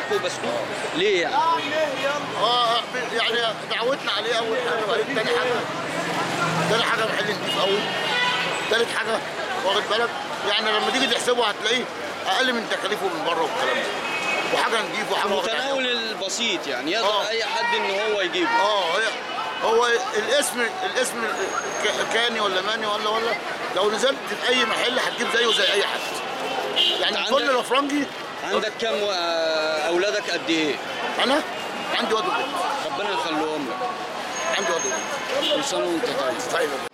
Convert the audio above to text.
بسكوت بسكوت ليه يعني؟ اه يعني دعوتنا عليه اول حاجه وبعدين تاني حاجه تاني حاجه محل نضيف قوي تالت حاجه واخد بالك يعني لما تيجي تحسبه هتلاقيه اقل من تكاليفه من بره والكلام ده وحاجه نضيف وحاجه واخد عليها. متناول البسيط يعني يقدر آه. اي حد ان هو يجيبه اه هي هو الاسم الاسم ك- كاني ولا ماني ولا ولا لو نزلت في اي محل هتجيب زيه زي اي حد يعني عندك- كل الافرنجي عندك كم آه، اولادك قد ايه؟ انا عندي واد وبنت ربنا يخليهم لك عندي واد وبنت كل سنه وانت طيب طيب يا باشا.